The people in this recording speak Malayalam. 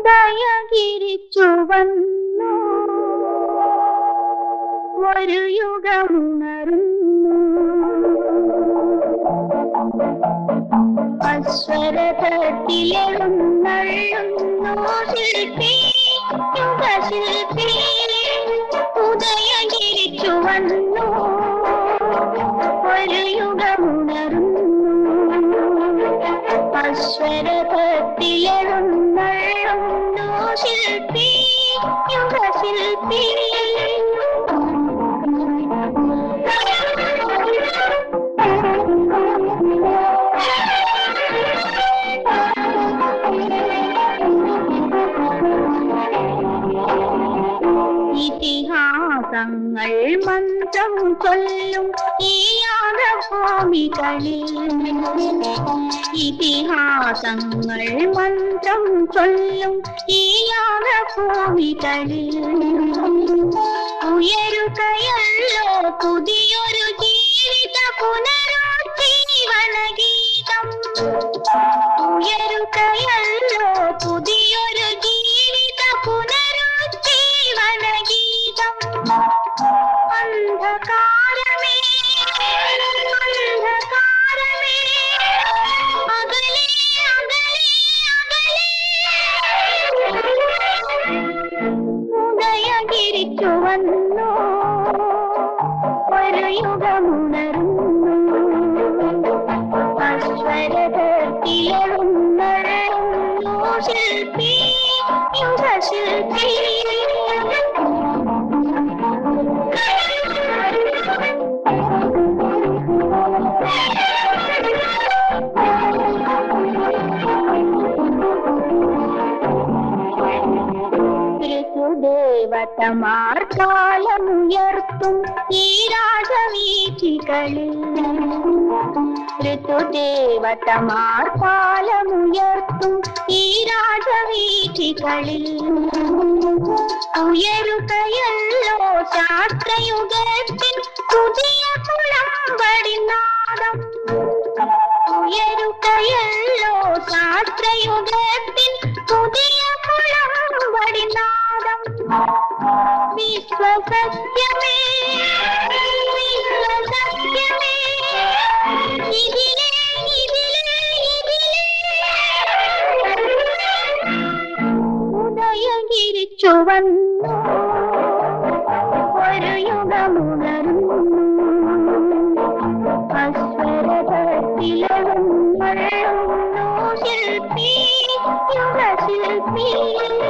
ഉദയഗിരിച്ചു വന്നു ഒരു യുഗമുണർന്നു അശ്വരഥത്തിലെഴുന്നള്ളുന്നു ശില്പി യുഗശില്പി ഉദയഗിരിച്ചു വന്നു ഒരു യുഗമുണർന്നു അശ്വരഥത്തിലെഴുന്നള്ളുന്നു ശില്പി യുഗശില്പി ഇതിഹാസങ്ങൾ മന്ത്രം ചൊല്ലും ഈ യാഗഭൂമികളിൽ ഇതിഹാസങ്ങൾ മന്ത്രം ചൊല്ലും ഈ യാഗഭൂമികളിൽ ഉയരുകയല്ലോ പുതിയൊരു ജീവിത പുനരുജ്ജീവന ഗീതം ഉയരുകയല്ലോ പുതിയൊരു ജീവിത പുനരുജ്ജീവന ഗീതം അന്ധകാരമേ അന്ധകാരമേ അകലെ അകലെ അകലെ ഉദയഗിരിച്ചു വന്നു ഒരു യുഗമുണർന്നു അശ്വരഥത്തിലെഴുന്നള്ളുന്നു ശില്പി യുഗശില്പി ഋതുദേവതമാർ കാലമുയർത്തും ഈ രാജവീഥികളിൽ ഋതുദേവതമാർ കാലമുയർത്തും ഈ രാജവീഥികളിൽ ഉയരുകയല്ലോ ശാസ്ത്രയുഗത്തിൻ പുതിയ കുളമ്പടിനാദം ഉയരുകയല്ലോ ശാസ്ത്രയുഗത്തിൻ പുതിയ കുളമ്പടിനാദം വിശ്വസത്യമേ വിശ്വസത്യമേ ഇതിലേ ഇതിലേ ഇതിലേ ഉദയഗിരിച്ചു വന്നു ഒരു യുഗമുണർന്നു അശ്വരഥത്തിലെഴുന്നള്ളുന്നു ശില്പി യുഗശില്പി